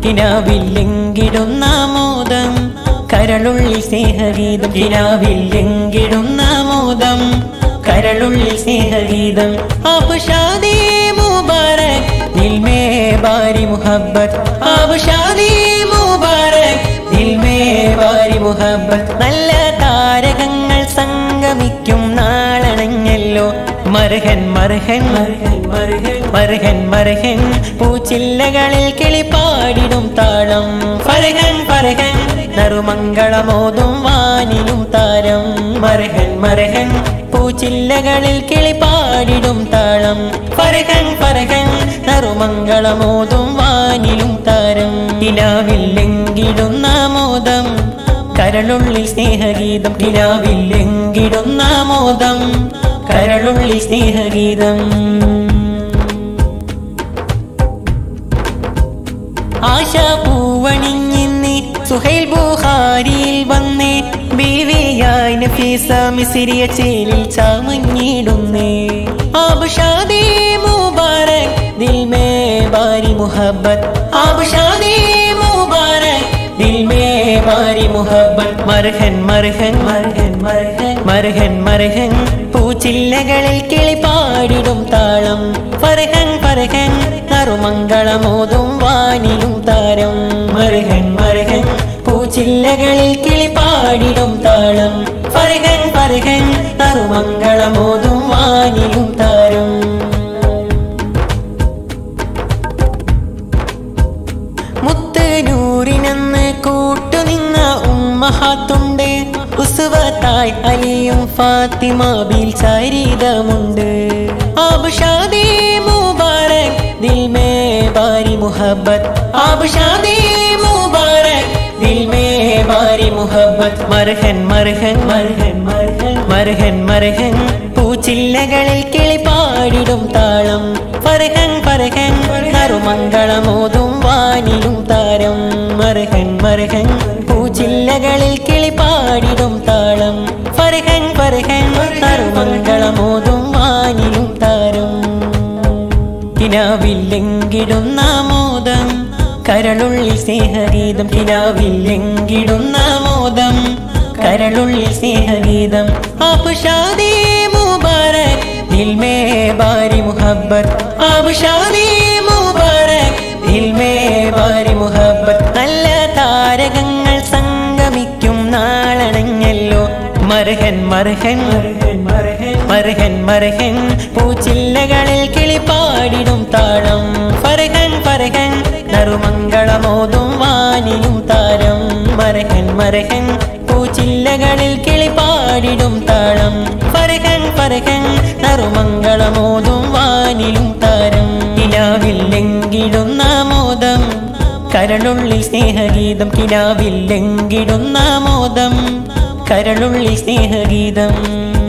കിനാവില്ലെങ്കിടുന്ന മോദം കരളുള്ളിൽ സ്നേഹഗീതം കിനാവില്ലെങ്കിടുന്ന മോദം കരളുള്ളിൽ സ്നേഹഗീതം അബുഷാദി മുബാരക് ദിൽ മേ ബാരി മുഹബ്ബത്ത് അബുഷാദി മുബാരക് ദിൽ മേ ബാരി മുഹബ്ബത്ത് നല്ല താരകങ്ങൾ സംഗമിക്കും നാളണഞ്ഞല്ലോ മർഹൻ മർഹൻ മർഹൻ മർഹൻ മർഹൻ മർഹൻ പൂച്ചില്ലകളിൽ കിളിപ്പാടിടും താളം ഫർഹൻ ഫർഹൻ നറുമംഗളമോതും വാനിലും താരം മർഹൻ മർഹൻ പൂച്ചില്ലകളിൽ കിളിപ്പാടിടും താളം ഫർഹൻ ഫർഹൻ നറുമംഗളമോതും വാനിലും താരം കിനാവില്ലെങ്കിടുന്ന മോദം കരളുള്ളിൽ സ്നേഹഗീതം കിനാവില്ലെങ്കിടുന്ന മോദം കരളുള്ളിൽ സ്നേഹഗീതം ആശ പൂവണിഞ്ഞിന്നി സുഹൈൽ ബുഹാരിയിൽ വന്നേ ബീവിയായി നഫീസ മിസിരിയ ചേലിൽ ചാമഞ്ഞിടുന്നേ ആബുഷാദി മുബാരക് ദിൽ മേ ബാരി മുഹബ്ബത്ത് ആബുഷാദി മുബാരക് ദിൽ മേ ബാരി മുഹബ്ബത്ത് മർഹൻ മർഹൻ മർഹൻ മർഹൻ മർഹൻ മർഹൻ പൂച്ചില്ലകളിൽ കിളിപ്പാടിടും താളം ഫർഹൻ ഫർഹൻ നറുമംഗളമോതും വാനിലും താരം മർഹൻ മർഹൻ പൂച്ചില്ലകളിൽ കിളിപ്പാടിടും താളം ഫർഹൻ ഫർഹൻ നറുമംഗളമോതും വാനിലും താരം മുത്ത് നൂറിനെന്ന് കൂട്ടുനിന്ന ഉമ്മഹാത്തുണ്ട് ഉസുവത്തായി അലിയും ഫാത്തിമ ബിൽ ചരിതമുണ്ട് ആബുഷാദി മുബാരക് ദിൽ മേ ബാരി മുഹബ്ബത്ത് ആബുഷാദി മുബാരക് ദിൽ മേ ബാരി മുഹബ്ബത്ത് മർഹൻ മർഹൻ മർഹൻ മർഹൻ മർഹൻ മർഹൻ പൂച്ചില്ലകളിൽ കിളിപ്പാടിടും താളം ഫർഹൻ ഫർഹൻ നറുമംഗളമോതും വാനിലും താരം മർഹൻ മർഹൻ പൂച്ചില്ലകളിൽ കിളിപ്പാടിടും താളം ഫർഹൻ ഫർഹൻ നറുമംഗളമോതും വാനിലും താരം കിനാവില്ലെങ്കിടുന്ന മോദം കരളുള്ളിൽ സ്നേഹഗീതം കിനാവില്ലെങ്കിടുന്ന മോദം കരളുള്ളിൽ സ്നേഹഗീതം ആബുഷാദി മുബാരക് ദിൽ മേ ബാരി മുഹബ്ബത്ത് ആബുഷാദി മുബാരക് ദിൽ മേ ബാരി മുഹബ്ബത്ത് നല്ല താരകങ്ങൾ സംഗമിക്കും നാളണഞ്ഞല്ലോ മർഹൻ മർഹൻ മർഹൻ മർഹൻ മർഹൻ മർഹൻ പൂച്ചില്ലകളിൽ കിളിപ്പാടിടും താളം ഫർഹൻ ഫർഹൻ നറുമംഗളമോതും വാനിലും താരം മർഹൻ മർഹൻ പൂച്ചില്ലകളിൽ കിളിപ്പാടിടും താളം ഫർഹൻ ഫർഹൻ നറുമംഗളമോതും വാനിലും താരം കിനാവില്ലെങ്കിടുന്ന മോദം കരളുള്ളിൽ സ്നേഹഗീതം കിനാവില്ലെങ്കിടുന്ന മോദം കരളുള്ളിൽ സ്നേഹഗീതം